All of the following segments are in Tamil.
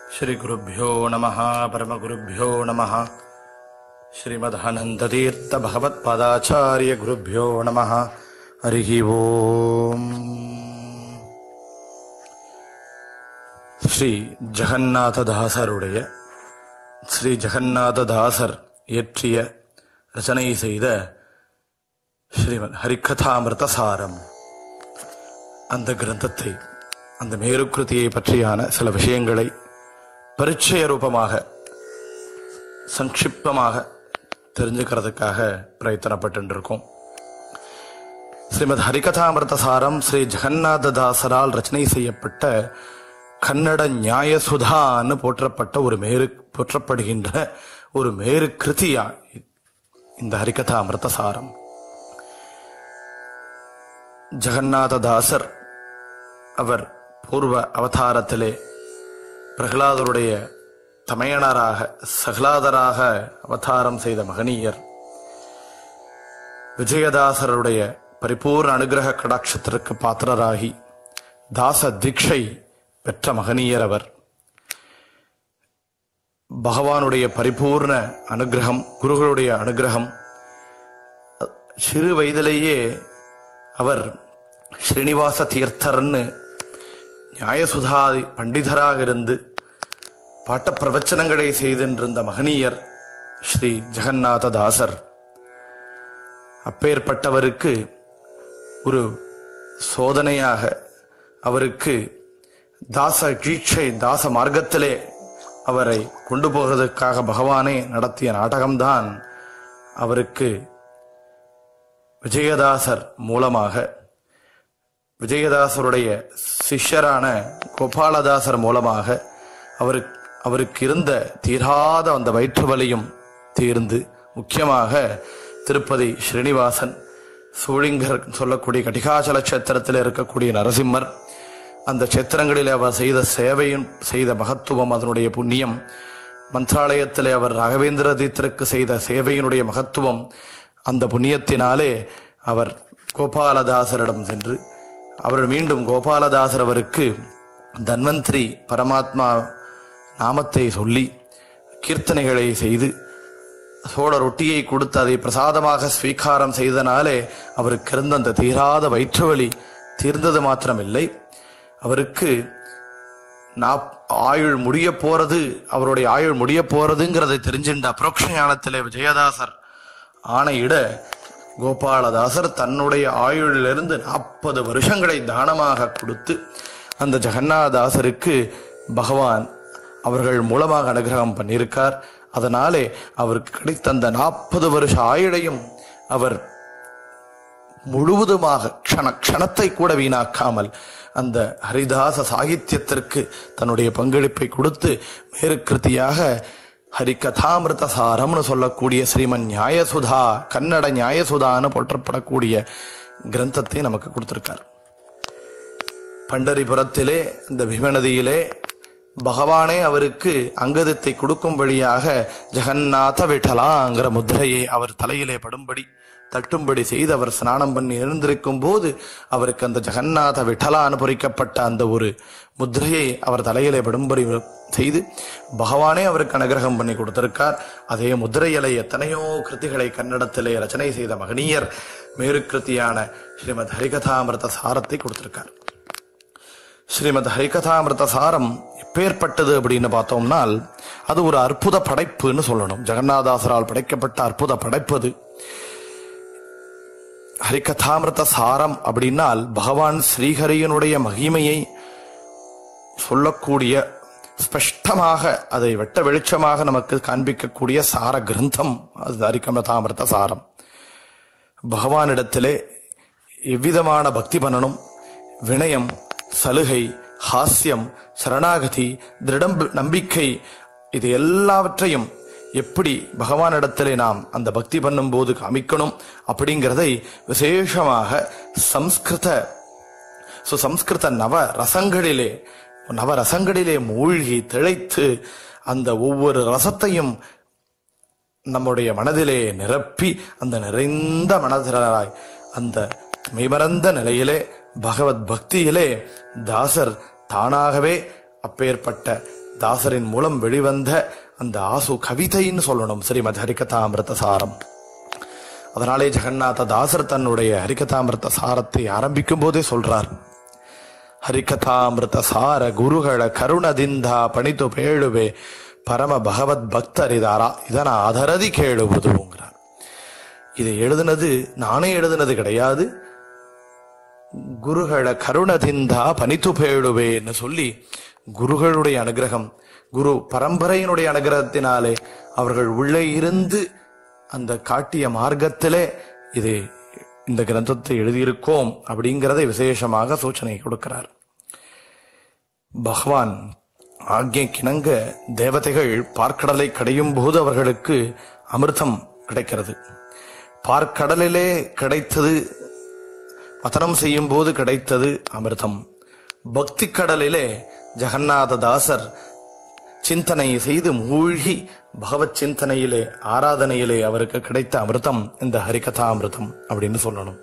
श्रीगुरुभ्यो नमः परमगुरुभ्यो नमः श्रीमदनन्दतीर्थभगवत्पादाचार्यगुरुभ्यो नमः हरिः ओम् ஸ்ரீ ஜெகநாததாசருடைய ஸ்ரீ ஜெகநாததாசர் இயற்றிய ரச்சனை செய்த ஸ்ரீமத் ஹரிக்கதாமிருதசாரம் அந்த கிரந்தத்தை அந்த மேருக்கிருதியை பற்றியான சில விஷயங்களை பரிச்சய ரூபமாக சங்கிப்தமாக தெரிஞ்சுக்கிறதுக்காக பிரயத்தனப்பட்டு இருக்கோம் ஸ்ரீமத் ஹரிகதாமிருதசாரம் ஸ்ரீ ஜெகநாததாசரால் ரச்சனை செய்யப்பட்ட கன்னட நியாயசுதான்னு போற்றப்பட்ட ஒரு மேரு போற்றப்படுகின்ற ஒரு மேரு கிருதியா இந்த ஹரிகதாமிருதசாரம் ஜெகநாததாசர் அவர் பூர்வ அவதாரத்திலே பிரகலாதருடைய தமையனராக சகலாதராக அவதாரம் செய்த மகனீயர் விஜயதாசருடைய பரிபூர்ண அனுகிரக கடாட்சத்திற்கு பாத்திரராகி தாச தீட்சை பெற்ற மகனீயர் அவர் பகவானுடைய பரிபூர்ண அனுகிரகம் குருகளுடைய அனுகிரகம் சிறு வயதிலேயே அவர் ஸ்ரீனிவாச தீர்த்தர்னு நியாயசுதாதி பண்டிதராக இருந்து பாட்ட பிரவச்சனங்களை செய்தென்றிருந்த மகனீயர் ஸ்ரீ ஜெகநாததாசர் அப்பேற்பட்டவருக்கு ஒரு சோதனையாக அவருக்கு தாச கீட்சை தாச மார்க்கத்திலே அவரை கொண்டு போவதற்காக பகவானே நடத்திய நாடகம்தான் அவருக்கு விஜயதாசர் மூலமாக விஜயதாசருடைய சிஷ்யரான கோபாலதாசர் மூலமாக அவருக்கு அவருக்கு இருந்த தீராத அந்த வயிற்று வலியும் தீர்ந்து முக்கியமாக திருப்பதி ஸ்ரீனிவாசன் சூழிங்கர் சொல்லக்கூடிய கடிகாச்சல கஷேத்திரத்தில் இருக்கக்கூடிய நரசிம்மர் அந்த கஷேத்திரங்களில் அவர் செய்த சேவையும் செய்த மகத்துவம் அதனுடைய புண்ணியம் மந்திராலயத்திலே அவர் ராகவேந்திர தீர்த்தருக்கு செய்த சேவையினுடைய மகத்துவம் அந்த புண்ணியத்தினாலே அவர் கோபாலதாசரிடம் சென்று அவர் மீண்டும் கோபாலதாசர் அவருக்கு தன்வந்திரி பரமாத்மா நாமத்தை சொல்லி கீர்த்தனைகளை செய்து சோழ ரொட்டியை கொடுத்து அதை பிரசாதமாக ஸ்வீகாரம் செய்தனாலே அவருக்கு இருந்த அந்த தீராத வயிற்றுவலி தீர்ந்தது மாத்திரமில்லை அவருக்கு நாப் ஆயுள் முடிய போறது அவருடைய ஆயுள் முடிய போறதுங்கிறதை தெரிஞ்சின்ற அப்ரோக்ஷ ஞானத்திலே விஜயதாசர் ஆணையிட கோபாலதாசர் தன்னுடைய ஆயுளிலிருந்து நாற்பது வருஷங்களை தானமாக கொடுத்து அந்த ஜெகநாதாசருக்கு பகவான் அவர்கள் மூலமாக அனுகிரகம் பண்ணியிருக்கார் அதனாலே அவருக்கு கிடைத்த அந்த நாற்பது வருஷ ஆயுளையும் அவர் முழுவதுமாக க்ஷண க்ஷணத்தை கூட வீணாக்காமல் அந்த ஹரிதாச சாகித்யத்திற்கு தன்னுடைய பங்களிப்பை கொடுத்து மேருக்கிருத்தியாக ஹரிகதாமிருத சாரம்னு சொல்லக்கூடிய ஸ்ரீமன் நியாயசுதா கன்னட நியாயசுதான்னு போற்றப்படக்கூடிய கிரந்தத்தை நமக்கு கொடுத்திருக்கார் பண்டரிபுரத்திலே இந்த பீமநதியிலே பகவானே அவருக்கு அங்கதத்தை கொடுக்கும் வழியாக ஜெகநாத விட்டலாங்கிற முத்திரையை அவர் தலையிலே படும்படி தட்டும்படி செய்து அவர் ஸ்நானம் பண்ணி எழுந்திருக்கும் போது அவருக்கு அந்த ஜெகநாத விட்டலான்னு பொறிக்கப்பட்ட அந்த ஒரு முத்திரையை அவர் தலையிலே படும்படி செய்து பகவானே அவருக்கு அனுகிரகம் பண்ணி கொடுத்திருக்கார் அதே முத்திரையிலே எத்தனையோ கிருத்திகளை கன்னடத்திலே ரச்சனை செய்த மகனீயர் மேருக்கிருத்தியான ஸ்ரீமத் ஹரிகதாமிருத சாரத்தை கொடுத்திருக்கார் ஸ்ரீமத் ஹரிகதாமிருத சாரம் எப்பேற்பட்டது அப்படின்னு பார்த்தோம்னால் அது ஒரு அற்புத படைப்புன்னு சொல்லணும் ஜெகநாதாசரால் படைக்கப்பட்ட அற்புத படைப்பு அது ஹரிகதாமிருத சாரம் அப்படின்னால் பகவான் ஸ்ரீஹரியனுடைய மகிமையை சொல்லக்கூடிய ஸ்பஷ்டமாக அதை வெட்ட வெளிச்சமாக நமக்கு காண்பிக்கக்கூடிய சார கிரந்தம் அது ஹரிகமதாமிருத சாரம் பகவானிடத்திலே எவ்விதமான பக்தி பண்ணணும் வினயம் சலுகை ஹாஸ்யம் சரணாகதி திருடம் நம்பிக்கை இது எல்லாவற்றையும் எப்படி பகவானிடத்திலே நாம் அந்த பக்தி பண்ணும்போது காமிக்கணும் அப்படிங்கிறதை விசேஷமாக சம்ஸ்கிருத சுசம்ஸ்கிருத நவ ரசங்களிலே நவ ரசங்களிலே மூழ்கி திளைத்து அந்த ஒவ்வொரு ரசத்தையும் நம்முடைய மனதிலே நிரப்பி அந்த நிறைந்த மனதிலாய் அந்த மெய்மறந்த நிலையிலே பகவத் பக்தியிலே தாசர் தானாகவே அப்பேற்பட்ட தாசரின் மூலம் வெளிவந்த அந்த ஆசு கவிதைன்னு சொல்லணும் ஸ்ரீமத் ஹரிகதாமிருத சாரம் அதனாலே ஜெகநாத தாசர் தன்னுடைய ஹரிகதாமிருத சாரத்தை ஆரம்பிக்கும் போதே சொல்றார் ಹರಿಕಥಾಮೃತ ಸಾರ ಗುರುಗಳ ಕರುಣದಿಂದ ಪಣಿತು ಪೇಳುವೆ ಪರಮ ಭಗವத் பக்தரிதாரா இதன் ஆதரதி கேளுவதுங்கிறார் இதை எழுதுனது நானே எழுதுனது கிடையாது குருகள கருணதிந்த பனித்து பேழுவேன்னு சொல்லி குருகளுடைய அனுகிரகம் குரு பரம்பரையினுடைய அனுகிரகத்தினாலே அவர்கள் உள்ளே இருந்து அந்த காட்டிய மார்க்கத்திலே இது இந்த கிரந்தத்தை எழுதியிருக்கோம் அப்படிங்கிறதை விசேஷமாக சூச்சனை கொடுக்கிறார் பகவான் ஆக்ஞைக்கிணங்க தேவதைகள் பார்க்கடலை கடையும் போது அவர்களுக்கு அமிர்தம் கிடைக்கிறது பார்க்கடலிலே கிடைத்தது மதனம் செய்யும் போது கிடைத்தது அமிர்தம் பக்தி கடலிலே ஜெகநாத தாசர் சிந்தனை செய்து மூழ்கி பகவத் சிந்தனையிலே ஆராதனையிலே அவருக்கு கிடைத்த அமிர்தம் இந்த ஹரிகதா அமிர்தம் அப்படின்னு சொல்லணும்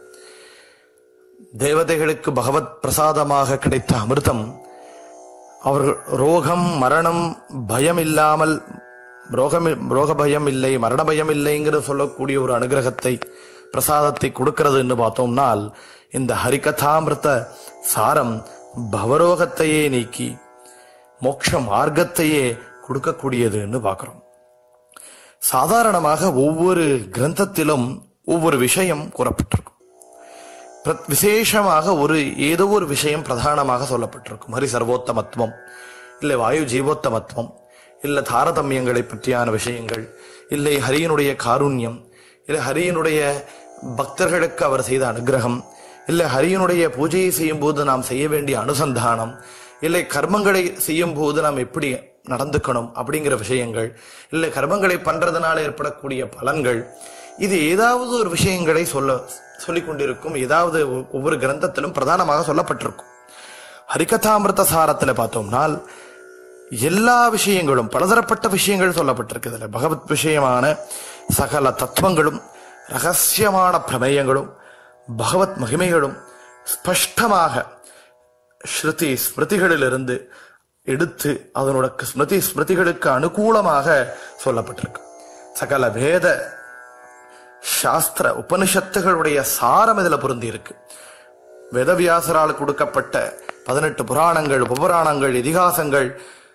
தேவதைகளுக்கு பகவத் பிரசாதமாக கிடைத்த அமிர்தம் அவர்கள் ரோகம் மரணம் பயம் இல்லாமல் ரோகம் ரோக பயம் இல்லை மரண பயம் இல்லைங்கிற சொல்லக்கூடிய ஒரு அனுகிரகத்தை பிரசாதத்தை கொடுக்கிறதுன்னு பார்த்தோம்னால் இந்த ஹரிகதாமிருத சாரம் பவரோகத்தையே நீக்கி மோட்ச மார்க்கத்தையே கொடுக்கக்கூடியதுன்னு பார்க்கிறோம் சாதாரணமாக ஒவ்வொரு கிரந்தத்திலும் ஒவ்வொரு விஷயம் கூறப்பட்டிருக்கும் பிர- விசேஷமாக ஒரு ஏதோ ஒரு விஷயம் பிரதானமாக சொல்லப்பட்டிருக்கும் ஹரி சர்வோத்தமத்துவம் இல்லை வாயு ஜீவோத்தமத்துவம் இல்லை தாரதமியங்களை பற்றியான விஷயங்கள் இல்லை ஹரியனுடைய காருண்யம் இல்லை ஹரியனுடைய பக்தர்களுக்கு அவர் செய்த அனுகிரகம் இல்லை ஹரியனுடைய பூஜையை செய்யும் போது நாம் செய்ய வேண்டிய அனுசந்தானம் இல்லை கர்மங்களை செய்யும் போது நாம் எப்படி நடந்துக்கணும் அப்படிங்கிற விஷயங்கள் இல்லை கர்மங்களை பண்றதுனால ஏற்படக்கூடிய பலன்கள் இது ஏதாவது ஒரு விஷயங்களை சொல்ல சொல்லிக் கொண்டிருக்கும் ஏதாவது ஒ- ஒவ்வொரு கிரந்தத்திலும் பிரதானமாக சொல்லப்பட்டிருக்கும் ஹரிகதாமிருத சாரத்துல பார்த்தோம்னால் எல்லா விஷயங்களும் பலதரப்பட்ட விஷயங்கள் சொல்லப்பட்டிருக்கு இதுல பகவத் விஷயமான சகல தத்துவங்களும் ரகசியமான பிரமேயங்களும் பகவத் மகிமைகளும் ஸ்பஷ்டமாக ஸ்ருதி ஸ்மிருதிகளிலிருந்து எடுத்து அதனோட ஸ்மிருதி ஸ்மிருதிகளுக்கு அனுகூலமாக சொல்லப்பட்டிருக்கு சகல வேத சாஸ்திர உபனிஷத்துகளுடைய சாரம் இதுல பொருந்தி இருக்கு வேதவியாசரால் கொடுக்கப்பட்ட பதினெட்டு புராணங்கள் உபபுராணங்கள் இதிகாசங்கள்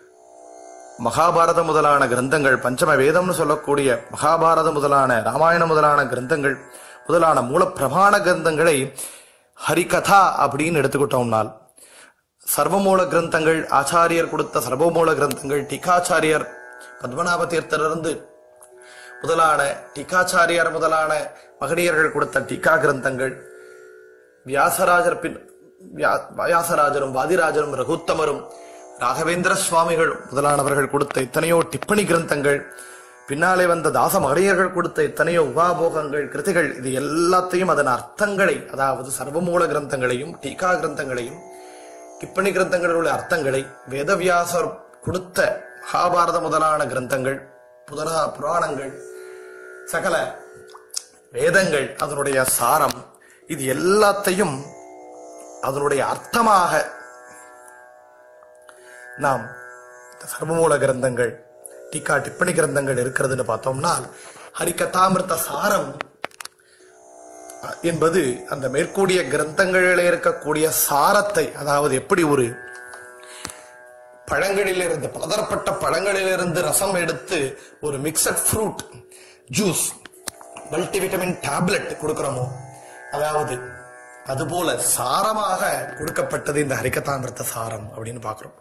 மகாபாரதம் முதலான கிரந்தங்கள் பஞ்சம வேதம்னு சொல்லக்கூடிய மகாபாரதம் முதலான ராமாயணம் முதலான கிரந்தங்கள் முதலான மூல பிரமாண கிரந்தங்களை ஹரிகதா அப்படின்னு எடுத்துக்கிட்டோம்னால் சர்வமூல கிரந்தங்கள் ஆச்சாரியர் கொடுத்த சர்வமூல கிரந்தங்கள் டீகாச்சாரியர் பத்மநாப தீர்த்தரிலிருந்து முதலான டீகாச்சாரியார் முதலான மகனியர்கள் கொடுத்த டீகா கிரந்தங்கள் வியாசராஜர் பின் வியா- வியாசராஜரும் வாதிராஜரும் ரகுத்தமரும் ராகவேந்திர சுவாமிகள் முதலானவர்கள் கொடுத்த எத்தனையோ டிப்பணி கிரந்தங்கள் பின்னாலே வந்த தாச மகனியர்கள் கொடுத்த எத்தனையோ உபாபோகங்கள் கிருதிகள் இது எல்லாத்தையும் அதன் அர்த்தங்களை அதாவது சர்வமூல கிரந்தங்களையும் டீகா கிரந்தங்களையும் டிப்பணி கிரந்தங்களில் உள்ள அர்த்தங்களை வேதவியாசர் கொடுத்த மகாபாரத முதலான கிரந்தங்கள் புதனா புராணங்கள் சகல வேதங்கள் அதனுடைய சாரம் இது எல்லாத்தையும் அதனுடைய அர்த்தமாக நாம் இந்த சர்வமூல கிரந்தங்கள் டீகா டிப்பணி கிரந்தங்கள் இருக்கிறதுன்னு பார்த்தோம்னா ஹரிகதாமிருத்த சாரம் என்பது அந்த மேற்கூடிய கிரந்தங்களில் இருக்கக்கூடிய சாரத்தை அதாவது எப்படி ஒரு பழங்களிலிருந்து பலதரப்பட்ட பழங்களிலிருந்து ரசம் எடுத்து ஒரு mixed fruit juice multivitamin tablet கொடுக்கிறோமோ அதாவது அதுபோல சாரமாக கொடுக்கப்பட்டது இந்த ஹரிகதாமிருத்த சாரம் அப்படின்னு பார்க்கிறோம்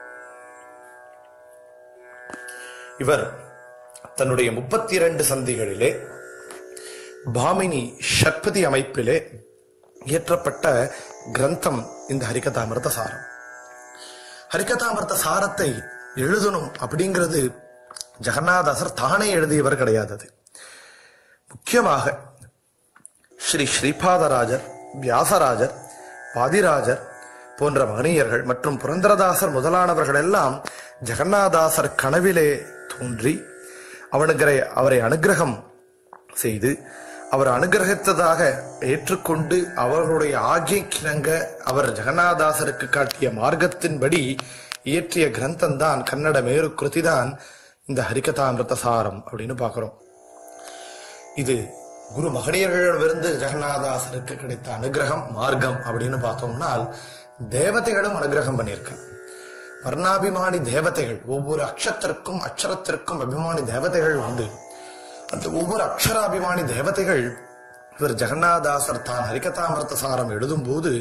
இவர் தன்னுடைய முப்பத்தி இரண்டு சந்திகளிலே பாமினி ஷட்பதி அமைப்பிலே இயற்றப்பட்ட கிரந்தம் இந்த ஹரிகதாமிருத சாரம் ஹரிகதாமிருத சாரத்தை எழுதணும் அப்படிங்கிறது ஜெகநாதாசர் தானே எழுதியவர் கிடையாது அது முக்கியமாக ஸ்ரீ ஸ்ரீபாதராஜர் வியாசராஜர் பாதிராஜர் போன்ற மகனீயர்கள் மற்றும் புரந்தரதாசர் முதலானவர்கள் எல்லாம் ஜெகநாதாசர் கனவிலே தோன்றி அவனுக்கு அவரை அனுக்கிரகம் செய்து அவர் அனுகிரகித்ததாக ஏற்றுக்கொண்டு அவர்களுடைய ஆகியக்கிணங்க அவர் ஜெகநாதாசருக்கு காட்டிய மார்க்கத்தின்படி இயற்றிய கிரந்தம் தான் கன்னட மேரு கிருதி தான் இந்த ஹரிகதாமிருத சாரம் அப்படின்னு பார்க்கிறோம் இது குரு மகனியர்களிடமிருந்து ஜெகநாதாசருக்கு கிடைத்த அனுகிரகம் மார்க்கம் அப்படின்னு பார்த்தோம்னால் தேவதைகளும் அனுகிரகம் பண்ணியிருக்காங்க வர்ணாபிமானி தேவதைகள் ஒவ்வொரு அக்ஷத்திற்கும் அக்ஷரத்திற்கும் அபிமானி தேவதைகள் உண்டு அந்த ஒவ்வொரு அக்ஷராபிமானி தேவதைகள் இவர் ஜெகநாதாசர் தான் ஹரிகதாமிருத சாரம் எழுதும்போது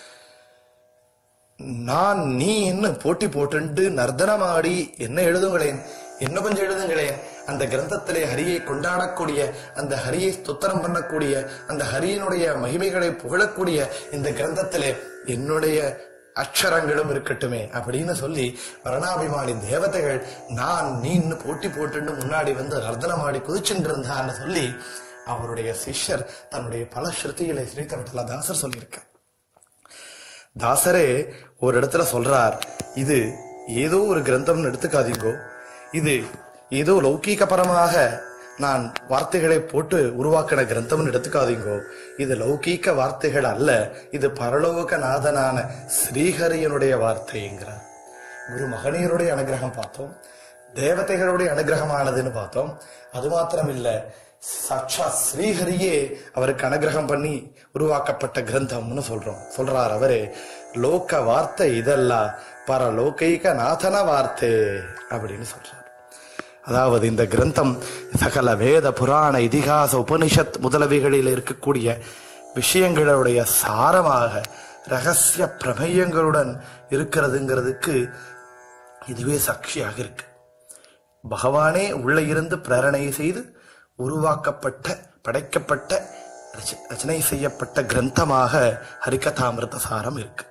நான் நீ என்ன போட்டி போட்டுண்டு நர்தனமாடி என்ன எழுதுங்களேன் என்ன கொஞ்சம் எழுதுங்களேன் அந்த கிரந்தத்திலே ஹரியை கொண்டாடக்கூடிய அந்த ஹரியை ஸ்தோத்திரம் பண்ணக்கூடிய அந்த ஹரியினுடைய மகிமைகளை புகழக்கூடிய இந்த கிரந்தத்திலே என்னுடைய அக்ஷரங்களும் இருக்கட்டுமே அப்படின்னு சொல்லி வரணாபிமானி தேவதைகள் நான் நீன்னு போட்டி போட்டுன்னு முன்னாடி வந்து நர்தனமாடி குதிச்சுட்டு இருந்தான்னு சொல்லி அவருடைய சிஷ்யர் தன்னுடைய பல ஸ்ருதிகளை ஸ்ரீதவிட்டல தாசர் சொல்லியிருக்கார் தாசரே ஒரு இடத்துல சொல்றார் இது ஏதோ ஒரு கிரந்தம்னு எடுத்துக்காதீங்கோ இது ஏதோ லௌகீகபரமாக நான் வார்த்தைகளை போட்டு உருவாக்கின கிரந்தம்னு எடுத்துக்காதீங்கோ இது லௌகீக வார்த்தைகள் அல்ல இது பரலோக நாதனான ஸ்ரீஹரியனுடைய வார்த்தைங்கிறார் குரு மகனியருடைய அனுகிரகம் பார்த்தோம் தேவதைகளுடைய அனுகிரகமானதுன்னு பார்த்தோம் அது மாத்திரம் இல்ல சாட்சா ஸ்ரீஹரியே அவருக்கு அனுகிரகம் பண்ணி உருவாக்கப்பட்ட கிரந்தம்னு சொல்றோம் சொல்றார் அவரே லோக வார்த்தை இதெல்லாம் பரலோகைக நாதன வார்த்தை அப்படின்னு சொல்றார் அதாவது இந்த கிரந்தம் சகல வேத புராண இதிகாச உபனிஷத் முதலவைகளில் இருக்கக்கூடிய விஷயங்களுடைய சாரமாக ரகசிய பிரமேயங்களுடன் இருக்கிறதுங்கிறதுக்கு இதுவே சாட்சியாக இருக்கு பகவானே உள்ள இருந்து பிரேரணை செய்து உருவாக்கப்பட்ட படைக்கப்பட்ட ரச்ச- ரச்சனை செய்யப்பட்ட கிரந்தமாக ஹரிகதாமிருத சாரம் இருக்கு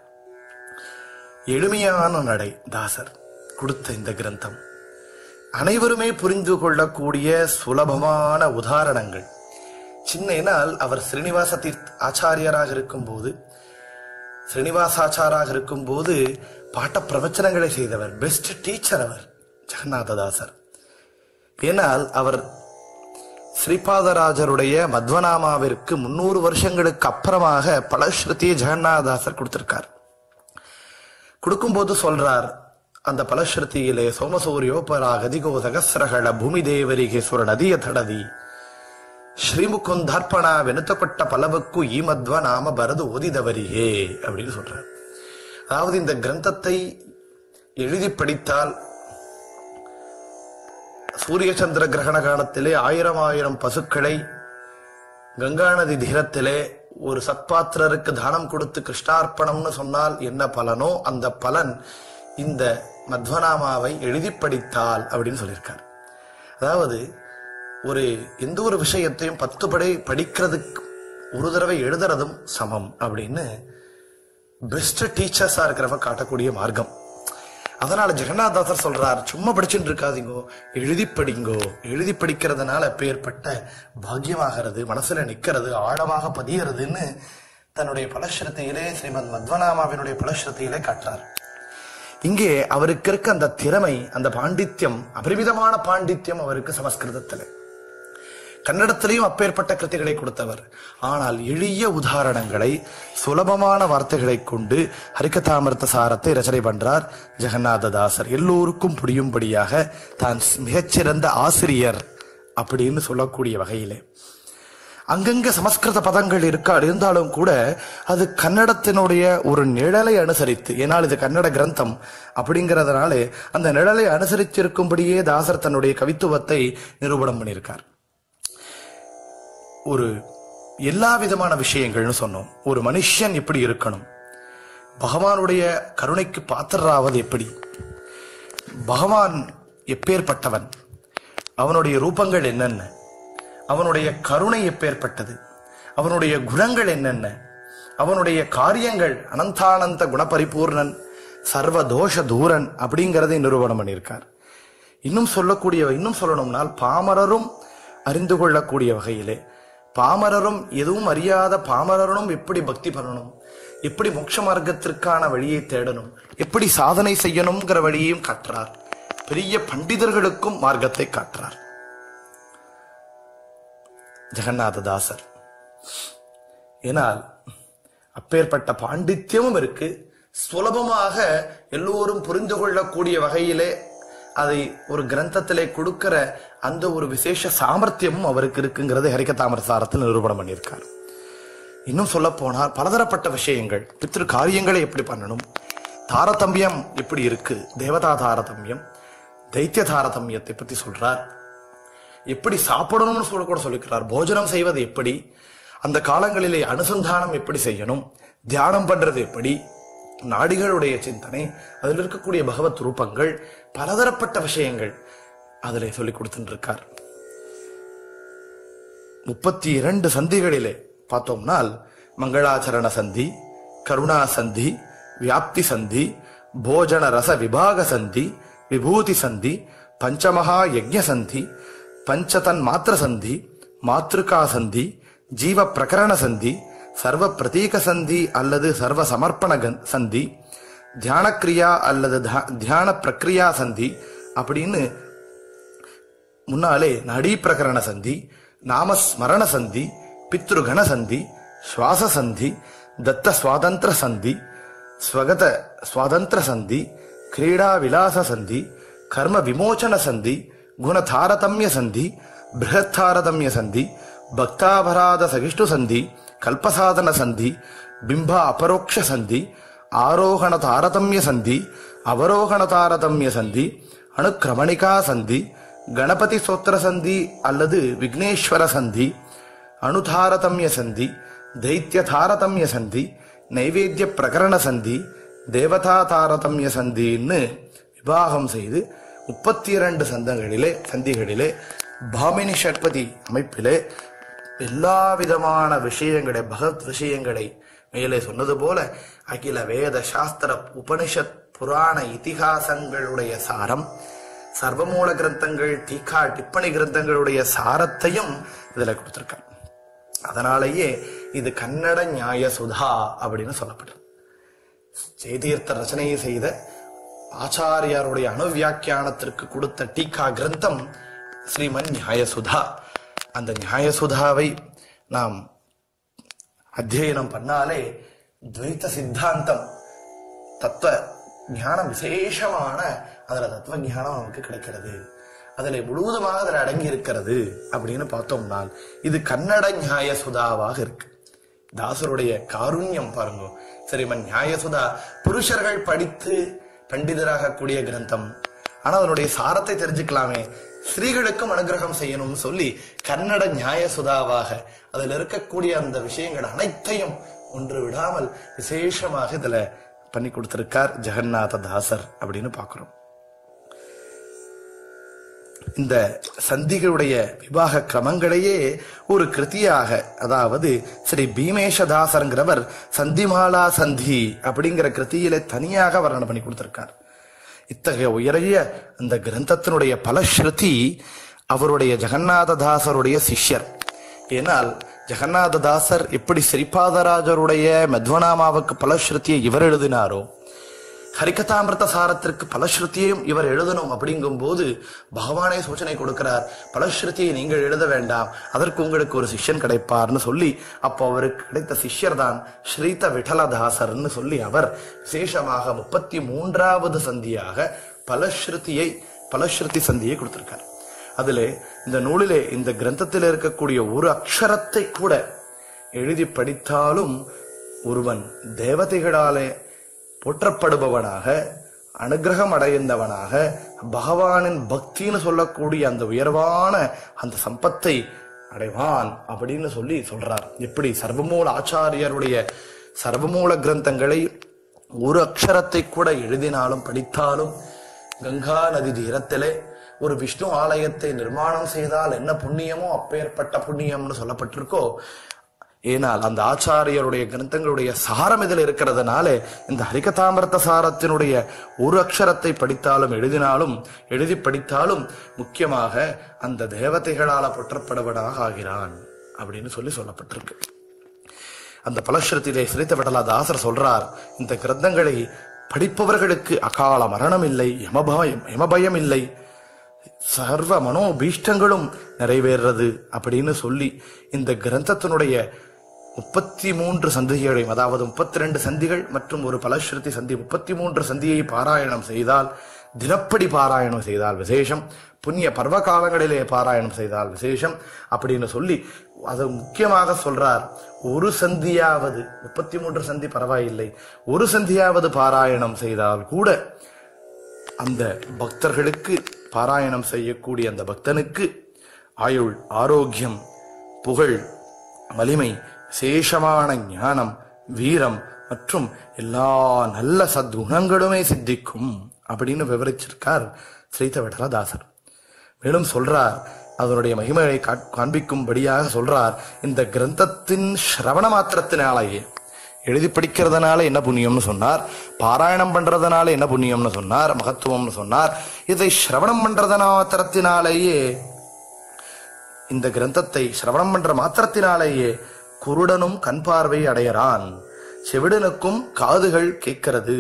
எளிமையான நடை தாசர் கொடுத்த இந்த கிரந்தம் அனைவருமே புரிந்து கொள்ளக்கூடிய சுலபமான உதாரணங்கள் சின்னால் அவர் ஸ்ரீனிவாச தீர்த் ஆச்சாரியராக இருக்கும்போது ஸ்ரீனிவாசாச்சாராக இருக்கும்போது பாட்ட பிரவச்சனங்களை செய்தவர் பெஸ்ட் டீச்சர் அவர் ஜெகநாததாசர் ஏனால் அவர் ஸ்ரீபாதராஜருடைய மத்வநாமாவிற்கு முன்னூறு வருஷங்களுக்கு அப்புறமாக பல ஸ்ருதியை ஜெகநாததாசர் கொடுத்திருக்கார் கொடுக்கும்போது சொல்றார் அந்த பலஸ்ருதியிலே ಸೋಮಸೂರ್ಯೋಪರ ಗದಿಗೋ ಸಹಸ್ರಗಳ ಭೂಮಿ ದೇವರಿಗೆ ಸುರ ನದಿಯ ತಡದಿ ஸ்ரீமுகுந்தார்ப்பணா வெனுத்தப்பட்ட பலவுக்கு ஈமத்வ நாம பரது ஓதிதவரியே அப்படின்னு சொல்றார் அதாவது இந்த கிரந்தத்தை எழுதி படித்தால் சூரிய சந்திர கிரகண காலத்திலே ஆயிரம் ஆயிரம் பசுக்களை கங்காநதி தீரத்திலே ஒரு சத்பாத்திரருக்கு தானம் கொடுத்து கிருஷ்ணார்ப்பணம்னு சொன்னால் என்ன பலனோ அந்த பலன் இந்த மத்வநாமாவை எழுதி படித்தால் அப்படின்னு சொல்லியிருக்கார் அதாவது ஒரு எந்த ஒரு விஷயத்தையும் பத்து படை படிக்கிறதுக்கு ஒரு தடவை எழுதுறதும் சமம் அப்படின்னு பெஸ்ட் டீச்சர்ஸா இருக்கிறவ காட்டக்கூடிய மார்க்கம் அதனால ஜெகநாதாசர் சொல்றார் சும்மா படிச்சுட்டு இருக்காதீங்கோ எழுதி படிங்கோ எழுதி படிக்கிறதுனால பேர்பட்ட பாக்கியமாகிறது மனசுல நிக்கிறது ஆழமாக பதியறதுன்னு தன்னுடைய பலஸ்ருத்தியிலே ஸ்ரீமத் மத்வநாமாவினுடைய பலஸ்ருத்தியிலே காட்டுறார் இங்கே அவருக்கு இருக்க அந்த திறமை அந்த பாண்டித்யம் அபரிமிதமான பாண்டித்யம் அவருக்கு சமஸ்கிருதத்தில் கன்னடத்திலையும் அப்பேற்பட்ட கிருத்திகளை கொடுத்தவர் ஆனால் எளிய உதாரணங்களை சுலபமான வார்த்தைகளை கொண்டு ஹரிகதாமிர்த சாரத்தை ரச்சனை பண்றார் ஜெகநாததாசர் எல்லோருக்கும் புரியும்படியாக தான் மிகச்சிறந்த ஆசிரியர் அப்படின்னு சொல்லக்கூடிய வகையிலே அங்கங்க சமஸ்கிருத பதங்கள் இருக்கா இருந்தாலும் கூட அது கன்னடத்தினுடைய ஒரு நிழலை அனுசரித்து ஏனால் இது கன்னட கிரந்தம் அப்படிங்கறதுனால அந்த நிழலை அனுசரிச்சிருக்கும்படியே தாசர் தன்னுடைய கவித்துவத்தை நிரூபணம் பண்ணியிருக்கார் ஒரு எல்லா விதமான விஷயங்கள்னு சொன்னோம் ஒரு மனுஷன் எப்படி இருக்கணும் பகவானுடைய கருணைக்கு பாத்திராவது எப்படி பகவான் எப்பேற்பட்டவன் அவனுடைய ரூபங்கள் என்னென்ன அவனுடைய கருணை எப்பேற்பட்டது அவனுடைய குணங்கள் என்னென்ன அவனுடைய காரியங்கள் அனந்தானந்த குணபரிபூர்ணன் சர்வ தோஷ தூரன் அப்படிங்கறதை நிரூபணம் பண்ணியிருக்கார் இன்னும் சொல்லக்கூடிய இன்னும் சொல்லணும்னால் பாமரரும் அறிந்து கொள்ளக்கூடிய வகையிலே பாமரரும் எதுவும் அறியாத பாமரரும் எப்படி பக்தி பண்ணணும் எப்படி மோட்ச மார்க்கத்திற்கான வழியை தேடணும் எப்படி சாதனை செய்யணுங்கிற வழியையும் காட்டுறார் பெரிய பண்டிதர்களுக்கும் மார்க்கத்தை காட்டுறார் ஜெகநாததாசர் ஏனால் அப்பேற்பட்ட பாண்டித்யமும் இருக்கு சுலபமாக எல்லோரும் புரிந்து கொள்ளக்கூடிய வகையிலே அதை ஒரு கிரந்தத்திலே கொடுக்கிற அந்த ஒரு விசேஷ சாமர்த்தியமும் அவருக்கு இருக்குங்கிறது ஹரிக தாமரசாரத்தில் நிரூபணம் பண்ணியிருக்கார் இன்னும் சொல்ல போனால் பலதரப்பட்ட விஷயங்கள் பித்ரு காரியங்களை எப்படி பண்ணணும் தாரதமியம் எப்படி இருக்கு தேவதா தாரதமியம் தைத்திய தாரதமியத்தை பத்தி சொல்றார் எப்படி சாப்பிடணும்னு சொல்ல கூட சொல்லிக்கிறார் போஜனம் செய்வது எப்படி அந்த காலங்களிலே அனுசந்தானம் எப்படி செய்யணும் தியானம் பண்றது எப்படி நாடிகளுடைய சிந்தனை அதில் இருக்கக்கூடிய பகவத் ரூபங்கள் பலதரப்பட்ட விஷயங்கள் அதிலே சொல்லிக் கொடுத்துட்டு இருக்கார் முப்பத்தி இரண்டு சந்திகளிலே பார்த்தோம்னால் மங்களாச்சரண சந்தி கருணா சந்தி வியாப்தி சந்தி போஜன ரச விபாக சந்தி விபூதி சந்தி பஞ்சமகா யஜ்ஞ சந்தி பஞ்சதன் மாத்திர சந்தி மாத்ருகா சந்தி ஜீவ பிரகரண சந்தி சர்வ பிரதீக சந்தி அல்லது சர்வ சமர்ப்பண கந்- சந்தி தியான கிரியா அல்லது தா- தியான பிரக்ரியா சந்தி அப்படின்னு முன்னாலே நடி பிரகரண சந்தி நாமஸ்மரண சந்தி பித்ருகண சந்தி சுவாச சந்தி தத்த சுவாதந்திர சந்தி ஸ்வகத சுவாதந்திர சந்தி ಕ್ರೀಡಾ ವಿಲಾಸ ಸಂಧಿ ಕರ್ಮ ವಿಮೋಚನ ಸಂಧಿ ಗುಣ ತಾರತಮ್ಯ ಸಂಧಿ ಬೃಹತ್ ತಾರತಮ್ಯ ಸಂಧಿ ಭಕ್ತಾಪರಾಧ ಸಹಿಷ್ಣು ಸಂಧಿ ಕಲ್ಪಸಾಧನ ಸಂಧಿ ಬಿಂಬ ಅಪರೋಕ್ಷ ಸಂಧಿ ಆರೋಹಣ ತಾರತಮ್ಯ ಸಂಧಿ ಅವರೋಹಣ ತಾರತಮ್ಯ ಸಂಧಿ ಅಣುಕ್ರಮಣಿಕಾ ಸಂಧಿ ಗಣಪತಿ ಸ್ತೋತ್ರ ಸಂಧಿ ಅಲ್ಲದು ವಿಘ್ನೇಶ್ವರ ಸಂಧಿ அணுதாரதமிய சந்தி தைத்திய தாரதமிய சந்தி நைவேத்திய பிரகரண சந்தி தேவதா தாரதமிய சந்தின்னு விவாகம் செய்து முப்பத்தி இரண்டு சந்தங்களிலே சந்திகளிலே பாமினி ஷட்பதி அமைப்பிலே எல்லா விதமான விஷயங்களை பகவத் விஷயங்களை மேலே சொன்னது போல அகில வேத சாஸ்திர உபனிஷத் புராண இதிகாசங்களுடைய சாரம் சர்வமூல கிரந்தங்கள் தீகா டிப்பணி கிரந்தங்களுடைய சாரத்தையும் இதுல கொடுத்திருக்காங்க அதனாலேயே இது கன்னட நியாய சுதா அப்படின்னு சொல்லப்படுது ஜெயதீர்த்த ரச்சனையை செய்த ஆச்சாரியாருடைய அணுவியாக்கியானத்திற்கு கொடுத்த டீகா கிரந்தம் ஸ்ரீமன் நியாயசுதா அந்த நியாயசுதாவை நாம் அத்தியனம் பண்ணாலே துவைத்த சித்தாந்தம் தத்துவ ஞானம் விசேஷமான அதுல தத்துவ ஞானம் நமக்கு கிடைக்கிறது அதுல முழுவதுமாக அதுல அடங்கி இருக்கிறது அப்படின்னு பார்த்தோம்னால் இது கன்னட நியாய சுதாவாக இருக்கு தாசருடைய காருண்யம் பாருங்க சரிமன் நியாயசுதா புருஷர்கள் படித்து பண்டிதராக கூடிய கிரந்தம் ஆனா அதனுடைய சாரத்தை தெரிஞ்சுக்கலாமே ஸ்திரீகளுக்கும் அனுகிரகம் செய்யணும்னு சொல்லி கன்னட நியாய சுதாவாக அதுல இருக்கக்கூடிய அந்த விஷயங்கள் அனைத்தையும் ஒன்று விடாமல் விசேஷமாக இதுல பண்ணி கொடுத்திருக்கார் ஜெகநாத தாசர் அப்படின்னு பார்க்கிறோம் இந்த சந்திகளுடைய விவாக கிரமங்களையே ஒரு கிருதியாக அதாவது ஸ்ரீ பீமேஷதாசருங்கிறவர் சந்திமாலா சந்தி அப்படிங்கிற கிருதியில தனியாக வர்ணனை பண்ணி கொடுத்திருக்கார் இத்தகைய உயரிய அந்த கிரந்தத்தினுடைய பலஸ்ருதி அவருடைய ஜெகநாததாசருடைய சிஷ்யர் ஏனால் ஜெகநாததாசர் எப்படி ஸ்ரீபாதராஜருடைய மெத்வனாமாவுக்கு பலஸ்ருதியை இவர் எழுதினாரோ ஹரிகதாமிரத சாரத்திற்கு பலஸ்ருதியையும் இவர் எழுதணும் அப்படிங்கும் போது பகவானே சூச்சனை கொடுக்கிறார் பலஸ்ருதியை நீங்கள் எழுத வேண்டாம் அதற்கு உங்களுக்கு ஒரு சிஷ்யன் கிடைப்பார்னு சொல்லி அப்போ அவருக்கு கிடைத்த சிஷ்யர் தான் ஸ்ரீத விட்டலதாசர்னு சொல்லி அவர் விசேஷமாக முப்பத்தி மூன்றாவது சந்தியாக பலஸ்ருதியை பலஸ்ருதி சந்தியை கொடுத்திருக்கார் அதிலே இந்த நூலிலே இந்த கிரந்தத்தில் இருக்கக்கூடிய ஒரு அக்ஷரத்தை கூட எழுதி படித்தாலும் ஒருவன் தேவதைகளாலே போற்றப்படுபவனாக அனுகிரகம் அடைந்தவனாக பகவானின் பக்தின்னு சொல்லக்கூடிய அந்த உயர்வான அந்த சம்பத்தை அடைவான் அப்படின்னு சொல்லி சொல்றார் எப்படி சர்வமூல ஆச்சாரியருடைய சர்வமூல கிரந்தங்களை ஒரு அக்ஷரத்தை கூட எழுதினாலும் படித்தாலும் கங்கா நதி தீரத்திலே ஒரு விஷ்ணு ஆலயத்தை நிர்மாணம் செய்தால் என்ன புண்ணியமோ அப்பேற்பட்ட புண்ணியம்னு சொல்லப்பட்டிருக்கோ ஏனால் அந்த ஆச்சாரியருடைய கிரந்தங்களுடைய சாரம் இதில் இருக்கிறதுனால இந்த ஹரிகதாமிரத சாரத்தினுடைய ஒரு அக்ஷரத்தை படித்தாலும் எழுதினாலும் எழுதி படித்தாலும் முக்கியமாக அந்த தேவதைகளால போற்றப்படுவதாக ஆகிறான் அப்படின்னு சொல்லி சொல்லப்பட்டிருக்கு அந்த பலஸ்ருத்திலே சிரித்த விடலா தாசர் சொல்றார் இந்த கிரந்தங்களை படிப்பவர்களுக்கு அகால மரணம் இல்லை யமபயம் யமபயம் இல்லை சர்வ மனோபீஷ்டங்களும் நிறைவேறது அப்படின்னு சொல்லி இந்த கிரந்தத்தினுடைய முப்பத்தி மூன்று சந்திகளையும் அதாவது முப்பத்தி ரெண்டு சந்திகள் மற்றும் ஒரு பலஸ்ருதி சந்தி முப்பத்தி மூன்று சந்தியை பாராயணம் செய்தால் தினப்படி பாராயணம் செய்தால் விசேஷம் புண்ணிய பர்வ காலங்களிலே பாராயணம் செய்தால் விசேஷம் அப்படின்னு சொல்லி அது முக்கியமாக சொல்றார் ஒரு சந்தியாவது முப்பத்தி மூன்று சந்தி பரவாயில்லை ஒரு சந்தியாவது பாராயணம் செய்தால் கூட அந்த பக்தர்களுக்கு பாராயணம் செய்யக்கூடிய அந்த பக்தனுக்கு ஆயுள் ஆரோக்கியம் புகழ் வலிமை விசேஷமான ஞானம் வீரம் மற்றும் எல்லா நல்ல சத்குணங்களுமே சித்திக்கும் அப்படின்னு விவரிச்சிருக்கார் ஸ்ரீதவடரதாசர் மேலும் சொல்றார் அதனுடைய மகிமையை காட்- காண்பிக்கும்படியாக சொல்றார் இந்த கிரந்தத்தின் சிரவண மாத்திரத்தினாலேயே எழுதி படிக்கிறதுனால என்ன புண்ணியம்னு சொன்னார் பாராயணம் பண்றதுனால என்ன புண்ணியம்னு சொன்னார் மகத்துவம்னு சொன்னார் இதை சிரவணம் பண்றத மாத்திரத்தினாலேயே இந்த கிரந்தத்தை சிரவணம் பண்ற மாத்திரத்தினாலேயே குருடனும் கண் பார்வை அடையறான் செவிடனுக்கும் காதுகள் கேட்கிறது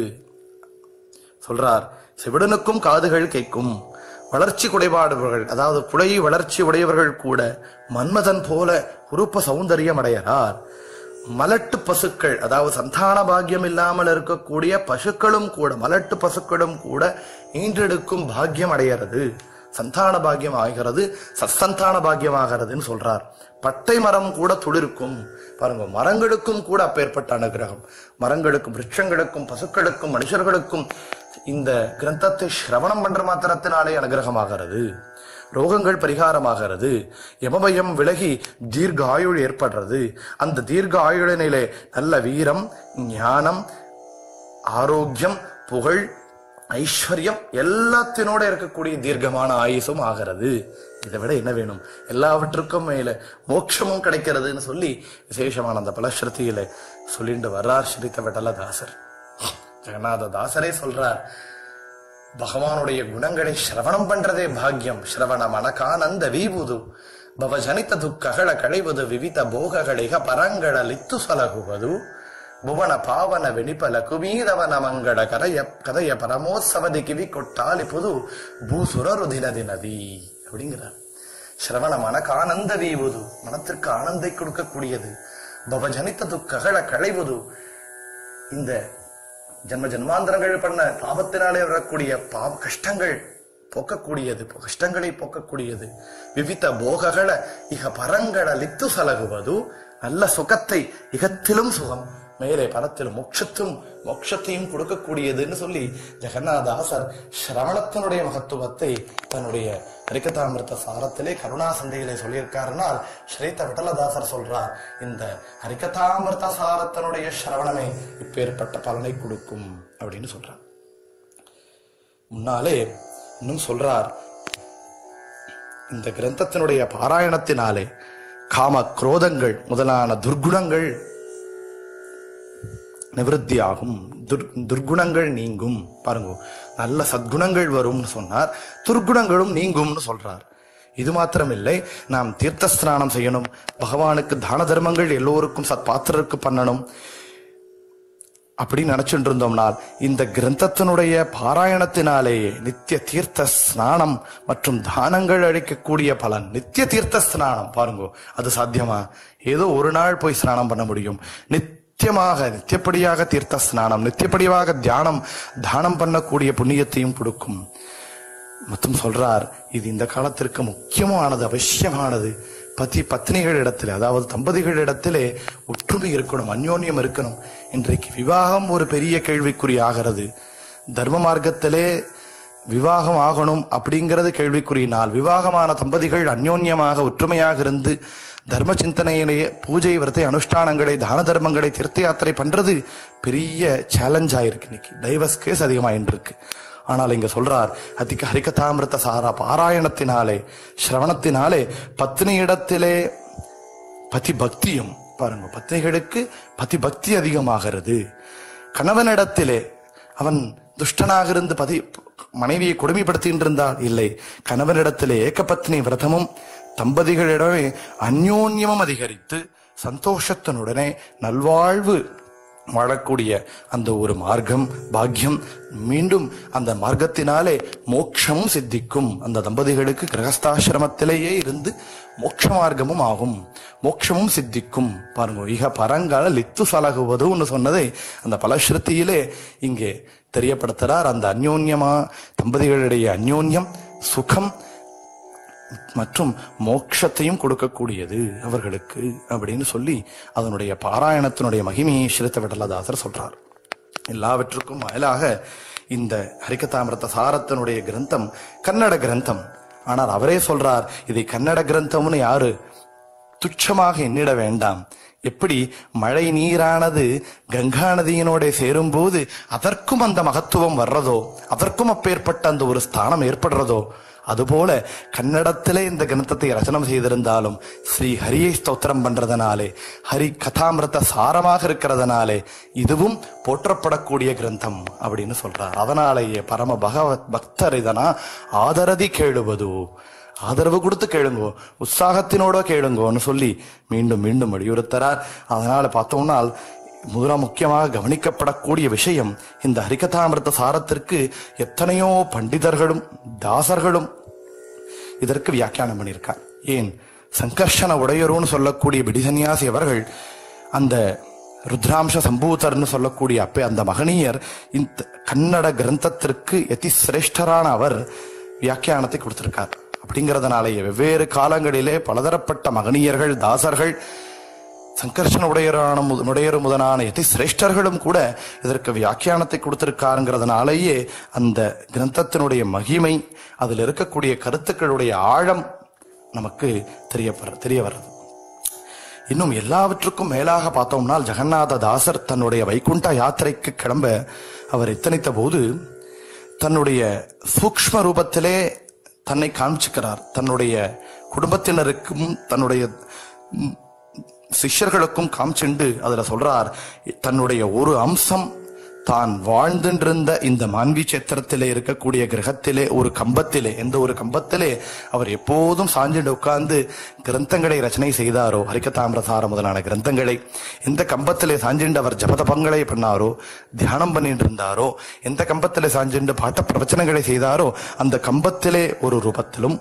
சொல்றார் செவிடனுக்கும் காதுகள் கேட்கும் வளர்ச்சி குறைபாடுபவர்கள் அதாவது குடை வளர்ச்சி உடையவர்கள் கூட மன்மதன் போல உருப்ப சௌந்தரியம் அடையறார் மலட்டு பசுக்கள் அதாவது சந்தான பாக்கியம் இல்லாமல் இருக்கக்கூடிய பசுக்களும் கூட மலட்டு பசுக்களும் கூட ஈன்றெடுக்கும் பாக்கியம் அடைகிறது சந்தான பாக்கியம் ஆகிறது சத்சந்தான பாக்கியம் ஆகிறதுன்னு சொல்றார் பட்டை மரம் கூட துளிர்க்கும் பாருங்க மரங்களுக்கும் கூட அப்பேற்பட்ட அனுகிரகம் மரங்களுக்கும் விருட்சங்களுக்கும் பசுக்களுக்கும் மனுஷர்களுக்கும் இந்த கிரந்தத்தை சிரவணம் பண்ற மாத்திரத்தினாலே அனுகிரகமாகிறது ரோகங்கள் பரிகாரமாகிறது யமபயம் விலகி தீர்க்க ஆயுள் ஏற்படுறது அந்த தீர்க்க ஆயுளினிலே நல்ல வீரம் ஞானம் ஆரோக்கியம் புகழ் ஐஸ்வர்யம் எல்லாத்தினோட இருக்கக்கூடிய தீர்க்கமான ஆயுசும் ஆகிறது இதை விட என்ன வேணும் எல்லாவற்றுக்கும் மேல மோட்சமும் கிடைக்கிறதுன்னு சொல்லி விசேஷமான அந்த பலஸ்ருதியில சொல்லிட்டு வர்றார் ஸ்ரீத விடலதாசர் ஜெகநாத தாசரே சொல்றார் பகவானுடைய குணங்களை சிரவணம் பண்றதே பாக்கியம் சிரவண மனகானந்த வீபுது ಭವಜನಿತ ದುಃಖಗಳ ಕಳೆಯುವುದು ವಿವಿಧ ಭೋಗಗಳಿಗ ಪರಂಗಳಲಿತ್ತು ಸಲಹುವುದು ಭುವನ ಪಾವನ வெணிಪಲ ಕುಮೀದವನ ಮಂಗಡ ಕರೆಯ ಕதைய பரமோத்சவதி கிவி கொட்டாலிப்புது பூசுரரு தின தினதி அப்படிங்கிறார் சிரவண மனக்கு ஆனந்த வீவுது மனத்திற்கு ஆனந்தை கொடுக்கக்கூடியது பவஜனித்த துக்கಗಳ களைவது இந்த ஜன்ம ஜன்மாந்தரங்கள் பண்ண பாவத்தினாலே வரக்கூடிய பாவ கஷ்டங்கள் போக்கக்கூடியது கஷ்டங்களை போக்கக்கூடியது விவித போகಗಳ இக பரங்களலித்து சலகுவது நல்ல சுகத்தை இகத்திலும் சுகம் மேலே பரத்திலும் மோட்சத்தும் மோட்சத்தையும் கொடுக்கக்கூடியதுன்னு சொல்லி ஜெகநாதாசர் சிரவணத்தினுடைய மகத்துவத்தை தன்னுடைய ஹரிகதாமிருத்த சாரத்திலே கருணா சந்தையிலே சொல்லியிருக்காருனால் ஸ்ரீத விட்டலதாசர் சொல்றார் இந்த ஹரிகதாமிருத்த சாரத்தினுடைய சிரவணமே இப்பேற்பட்ட பலனை கொடுக்கும் அப்படின்னு சொல்றார் முன்னாலே இன்னும் சொல்றார் இந்த கிரந்தத்தினுடைய பாராயணத்தினாலே காம குரோதங்கள் முதலான துர்குணங்கள் நிவர்த்தியாகும் துர் துர்குணங்கள் நீங்கும் பாருங்க நல்ல சத்குணங்கள் வரும்னு சொன்னார் துர்குணங்களும் நீங்கும்னு சொல்றார் இது மாத்திரமில்லை நாம் தீர்த்த ஸ்நானம் செய்யணும் பகவானுக்கு தான தர்மங்கள் எல்லோருக்கும் சத்பாத்திரருக்கு பண்ணணும் அப்படின்னு நினைச்சுட்டு இருந்தோம்னால் இந்த கிரந்தத்தினுடைய பாராயணத்தினாலேயே நித்திய தீர்த்த ஸ்நானம் மற்றும் தானங்கள் அளிக்கக்கூடிய பலன் நித்திய தீர்த்த ஸ்நானம் பாருங்க அது சாத்தியமா ஏதோ ஒரு நாள் போய் ஸ்நானம் பண்ண முடியும் நித்தியமாக நித்தியப்படியாக தீர்த்த ஸ்நானம் நித்தியப்படியாக தியானம் தானம் பண்ணக்கூடிய புண்ணியத்தையும் கொடுக்கும் மற்றும் சொல்றார் இது இந்த காலத்திற்கு முக்கியமானது அவசியமானது பதி பத்னிகள் இடத்துல அதாவது தம்பதிகள் இடத்திலே ஒற்றுமை இருக்கணும் அந்யோன்யம் இருக்கணும் இன்றைக்கு விவாகம் ஒரு பெரிய கேள்விக்குறி ஆகிறது தர்ம மார்க்கத்திலே விவாகம் ஆகணும் அப்படிங்கிறது கேள்விக்குறியினால் விவாகமான தம்பதிகள் அந்யோன்யமாக ஒற்றுமையாக இருந்து தர்ம சிந்தனையிலேயே பூஜை விரத்தை அனுஷ்டானங்களை தான தர்மங்களை தீர்த்த யாத்திரை பண்றது பெரிய சேலஞ்ச் ஆயிருக்கு இன்னைக்கு டைவர்ஸ் கேஸ் அதிகமாயின்னு இருக்கு ஆனால் இங்க சொல்றார் அதிக ஹரிகதாமிருத்த சாரா பாராயணத்தினாலே சிரவணத்தினாலே பத்னி இடத்திலே பதி பக்தியும் பாருங்க பத்னிகளுக்கு பதி பக்தி அதிகமாகிறது கணவனிடத்திலே அவன் துஷ்டனாக இருந்து பதி மனைவியை கொடுமைப்படுத்திட்டு இருந்தால் இல்லை கணவனிடத்திலே ஏகபத்னி விரதமும் தம்பதிகளிடமே அந்யோன்யமும் அதிகரித்து சந்தோஷத்தினுடனே நல்வாழ்வு வாழக்கூடிய அந்த ஒரு மார்க்கம் பாக்கியம் மீண்டும் அந்த மார்க்கத்தினாலே மோட்சமும் சித்திக்கும் அந்த தம்பதிகளுக்கு கிரகஸ்தாசிரமத்திலேயே இருந்து மோட்ச மார்க்கமும் ஆகும் மோட்சமும் சித்திக்கும் பாருங்க இக பரங்கால லித்து சலகுவதுன்னு சொன்னதை அந்த பலஸ்ருதியிலே இங்கே தெரியப்படுத்துறார் அந்த அந்யோன்யமா தம்பதிகளுடைய அந்யோன்யம் சுகம் மற்றும் மோட்சத்தையும் கொடுக்கக்கூடியது அவர்களுக்கு அப்படின்னு சொல்லி அதனுடைய பாராயணத்தினுடைய மகிமையை ஸ்ரீத்த விடலதாசர் சொல்றார் எல்லாவற்றுக்கும் மேலாக இந்த ஹரிகதாமிரத சாரத்தினுடைய கிரந்தம் கன்னட கிரந்தம் ஆனால் அவரே சொல்றார் இதை கன்னட கிரந்தம்னு யாரு துச்சமாக எண்ணிட வேண்டாம் எப்படி மழை நீரானது கங்கா நதியினோட சேரும்போது அதற்கும் அந்த மகத்துவம் வர்றதோ அதற்கும் அப்பேற்பட்ட அந்த ஒரு ஸ்தானம் ஏற்படுறதோ அதுபோல கன்னடத்திலே இந்த கிரந்தத்தை ரச்சனம் செய்திருந்தாலும் ஸ்ரீ ஹரியை ஸ்தோத்திரம் பண்றதனாலே ஹரி கதாமிரத சாரமாக இருக்கிறதுனாலே இதுவும் போற்றப்படக்கூடிய கிரந்தம் அப்படின்னு சொல்றார் அதனாலேயே பரம பகவத் பக்தர் இதனா ஆதரதி கேளுவது ஆதரவு கொடுத்து கேளுங்கோ உற்சாகத்தினோட கேளுங்கோன்னு சொல்லி மீண்டும் மீண்டும் வலியுறுத்துறார் அதனால பார்த்தோம்னா முதல முக்கியமாக கவனிக்கப்படக்கூடிய விஷயம் இந்த ஹரிகதாமிரத சாரத்திற்கு எத்தனையோ பண்டிதர்களும் தாசர்களும் இதற்கு வியாக்கியானம் பண்ணியிருக்கார் ஏன் சங்கர்ஷன உடையருன்னு சொல்லக்கூடிய பிடிசன்யாசி அவர்கள் அந்த ருத்ராம்ச சம்பூதர்னு சொல்லக்கூடிய அப்பே அந்த மகனீயர் இந்த கன்னட கிரந்தத்திற்கு எதி சிரேஷ்டரான அவர் வியாக்கியானத்தை கொடுத்திருக்கார் அப்படிங்கறதுனாலேயே வெவ்வேறு காலங்களிலே பலதரப்பட்ட மகனீயர்கள் தாசர்கள் சங்கர்ஷன உடையரான மு- உடையரு முதலான எதி சிரேஷ்டர்களும் கூட இதற்கு வியாக்கியானத்தை கொடுத்திருக்காருங்கிறதுனாலேயே அந்த கிரந்தத்தினுடைய மகிமை அதில் இருக்கக்கூடிய கருத்துக்களுடைய ஆழம் நமக்கு தெரிய தெரிய வர்றது இன்னும் எல்லாவற்றுக்கும் மேலாக பார்த்தோம்னால் ஜெகநாத தாசர் தன்னுடைய வைகுண்ட யாத்திரைக்கு கிளம்ப அவர் எத்தனித்த போது தன்னுடைய சூக்ஷ்ம ரூபத்திலே தன்னை காமிச்சுக்கிறார் தன்னுடைய குடும்பத்தினருக்கும் தன்னுடைய ம், சிஷ்யர்களுக்கும் காமிச்சுண்டு அதுல சொல்றார் தன்னுடைய ஒரு அம்சம் தான் வாழ்ந்துன்றிருந்த இந்த மான்வி சேத்திரத்திலே இருக்கக்கூடிய கிரகத்திலே ஒரு கம்பத்திலே எந்த ஒரு கம்பத்திலே அவர் எப்போதும் சாஞ்சிட்டு உட்கார்ந்து கிரந்தங்களை ரச்சனை செய்தாரோ ஹரிகதாமிரசார முதலான கிரந்தங்களை எந்த கம்பத்திலே சாஞ்சிண்டு அவர் ஜபதபங்களை பண்ணாரோ தியானம் பண்ணிட்டு இருந்தாரோ எந்த கம்பத்திலே சாஞ்சிண்டு பாட்ட பிரவச்சனங்களை செய்தாரோ அந்த கம்பத்திலே ஒரு ரூபத்திலும்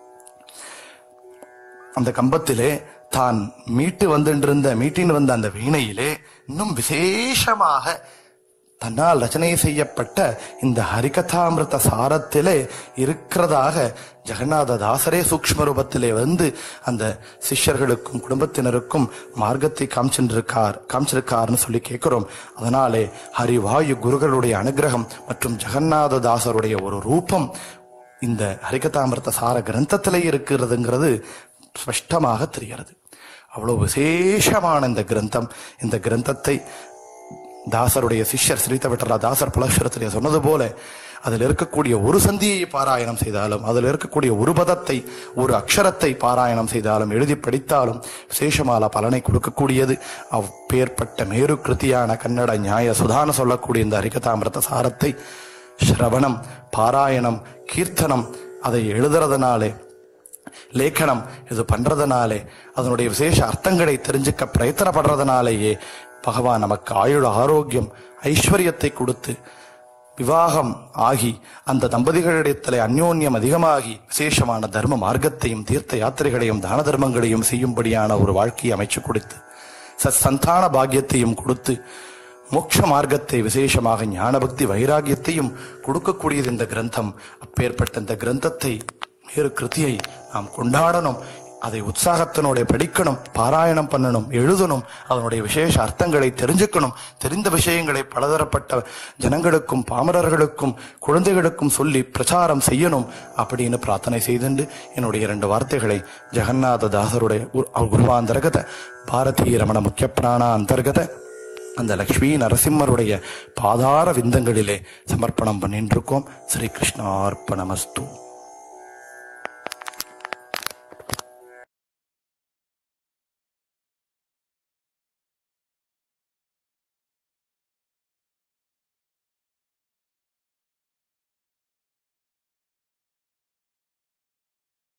அந்த கம்பத்திலே தான் மீட்டு வந்துட்டிருந்த மீட்டின்னு வந்த அந்த வீணையிலே இன்னும் விசேஷமாக தன்னால் ரச்சனை செய்யப்பட்ட இந்த ஹரிகதாமிருத சாரத்திலே இருக்கிறதாக ஜெகநாத தாசரே சூக்ஷ்ம ரூபத்திலே வந்து அந்த சிஷ்யர்களுக்கும் குடும்பத்தினருக்கும் மார்க்கத்தை காமிச்சிருக்கார் காமிச்சிருக்கார்னு சொல்லி கேட்கிறோம் அதனாலே ஹரிவாயு குருகளுடைய அனுகிரகம் மற்றும் ஜெகநாத தாசருடைய ஒரு ரூபம் இந்த ஹரிகதாமிரத சார கிரந்தத்திலே இருக்கிறதுங்கிறது ஸ்பஷ்டமாக தெரிகிறது அவ்வளவு விசேஷமான இந்த கிரந்தம் இந்த கிரந்தத்தை தாசருடைய சிஷ்யர் ஸ்ரீதவிட்டரா தாசர் பலஸ்வரத்திலே சொன்னது போல அதில் இருக்கக்கூடிய ஒரு சந்தியை பாராயணம் செய்தாலும் அதில் இருக்கக்கூடிய ஒரு பதத்தை ஒரு அக்ஷரத்தை பாராயணம் செய்தாலும் எழுதி படித்தாலும் விசேஷமால பலனை கொடுக்கக்கூடியது அப்பேற்பட்ட மேரு கிருத்தியான கன்னட நியாய சுதான சொல்லக்கூடிய இந்த ஹரிகதாமிரத சாரத்தை ஸ்ரவணம் பாராயணம் கீர்த்தனம் அதை எழுதுறதுனாலே லேಖனம் இது பண்றதுனாலே அதனுடைய விசேஷ அர்த்தங்களை தெரிஞ்சுக்க பிரயத்தனப்படுறதுனாலேயே பகவான் நமக்கு ஆயுள் ஆரோக்கியம் ஐஸ்வர்யத்தை கொடுத்து விவாகம் ஆகி அந்த தம்பதிகளிடத்திலே அந்யோன்யம் அதிகமாகி விசேஷமான தர்ம மார்க்கத்தையும் தீர்த்த யாத்திரைகளையும் தான தர்மங்களையும் செய்யும்படியான ஒரு வாழ்க்கையை அமைச்சு கொடுத்து சத் சந்தான பாக்கியத்தையும் கொடுத்து மோட்ச மார்க்கத்தை விசேஷமாக ஞானபக்தி வைராகியத்தையும் கொடுக்கக்கூடியது இந்த கிரந்தம் அப்பேற்பட்ட இந்த கிரந்தத்தை வேறு கிருத்தியை நாம் கொண்டாடணும் அதை உற்சாகத்தினோட படிக்கணும் பாராயணம் பண்ணணும் எழுதணும் அதனுடைய விசேஷ அர்த்தங்களை தெரிஞ்சுக்கணும் தெரிந்த விஷயங்களை பலதரப்பட்ட ஜனங்களுக்கும் பாமரர்களுக்கும் குழந்தைகளுக்கும் சொல்லி பிரச்சாரம் செய்யணும் அப்படின்னு பிரார்த்தனை செய்துண்டு என்னுடைய இரண்டு வார்த்தைகளை ஜெகநாத தாசருடைய குரு- குருவாந்தர்கத பாரதிய ரமண முக்கிய பிராண அந்தர்கத அந்த லக்ஷ்மி நரசிம்மருடைய பாதார விந்தங்களிலே சமர்ப்பணம் பண்ணிட்டு இருக்கோம் ஸ்ரீ கிருஷ்ணார்ப்பணமஸ்து